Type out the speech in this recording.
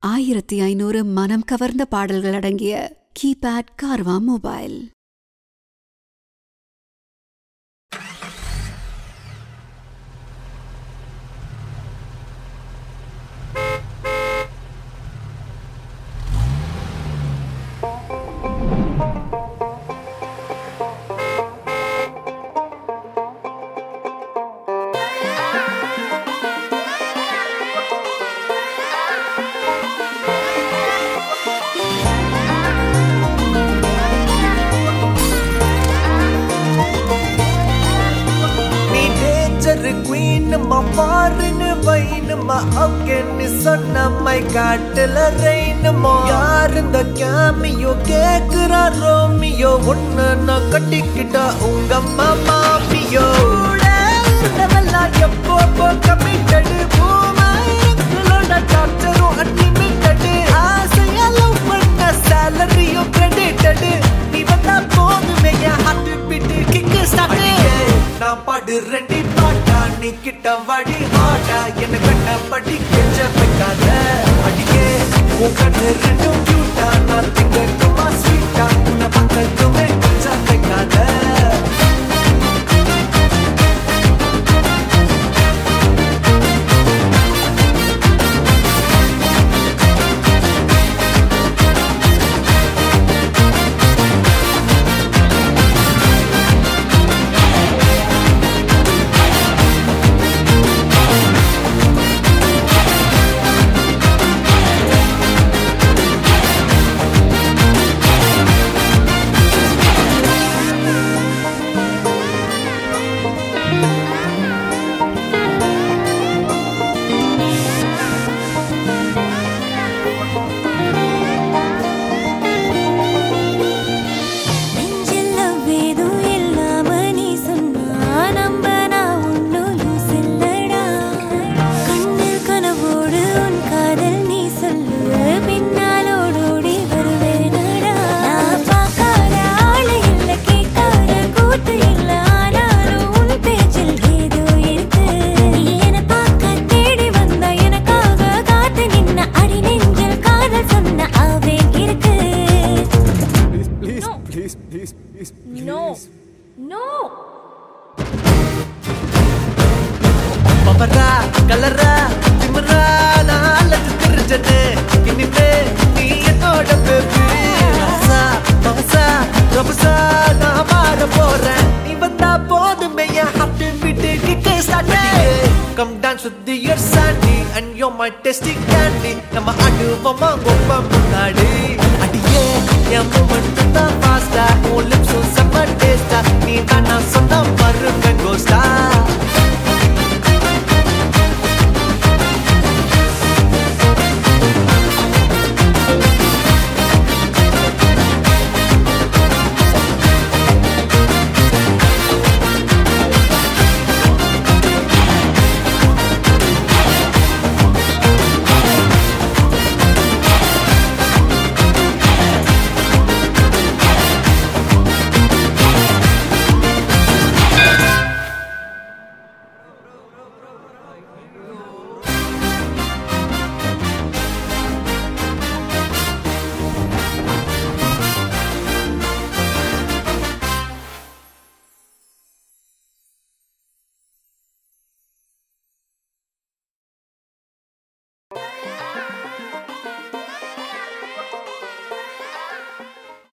ஆயிரத்தி ஐநூறு மனம் கவர்ந்த பாடல்கள் அடங்கிய கீபேட் கார்வா மொபைல் நீ டேஞ்சர் குவீன் பாருன்னு வைனுமா ஓகேன்னு சொன்ன மை காட்டுல ரெயினுமா யார் இந்த கேமியோ கேக்குறா ரோமியோ உன்ன நான் கட்டிக்கிட்டா உங்க மாமியோ எப்போ கமிட்டடு பூமாயிரங்களோட டாக்டரும் அன்லிமிட்டடு ஆசையா லவ் பண்ண சேலரியும் கிரெடிட்டடு நீ வந்தா போதுமே என் ஹார்ட் பீட் கிக்கு ஸ்டார்ட் நான் பாடு ரெண்டி பாட்டா நீ கிட்ட வடி ஆடா என்ன கட்ட படி கெஞ்ச வைக்காத அடியே உன் கண்ணு ரெண்டும் கியூட்டா நான் திங்கட்டுமா ஸ்வீட்டா உன்னை பக்கத்துமே கொஞ்சம் வைக்காத நெஞ்சில் வேதும் இல்லாம நீ சொன்னா நம்ப நான் ஒன்னும் லூஸ் இல்லடா கண்ணில் கனவோடு உன் காதல் நீ சொல்லு பின்னால் ஓடோடி வருவேனடா நான் பார்க்காத ஆளு இல்ல கேட்காத கூத்து இல்ல ஆனாலும் உன் பேச்சில் ஏதோ இருக்கு நீ என்னை பார்க்க தேடி வந்தா எனக்காக காத்து நின்ன அடி நெஞ்சில் காதல் சொன்ன ஆவேன் இருக்கு Please, please, please, please, please. No. No. பவரா கலரா திமிரா நாலது தெரிஞ்சது இனிமே நீ என்னோட பேபி மனசா மனசா ரபசா நான் மாற போறேன் நீ வந்தா போதுமே என் heart beat kick start come dance with your Sandy and yo my tasty candy நம்ம ஆடுவோமா ரொம்ப முன்னாடி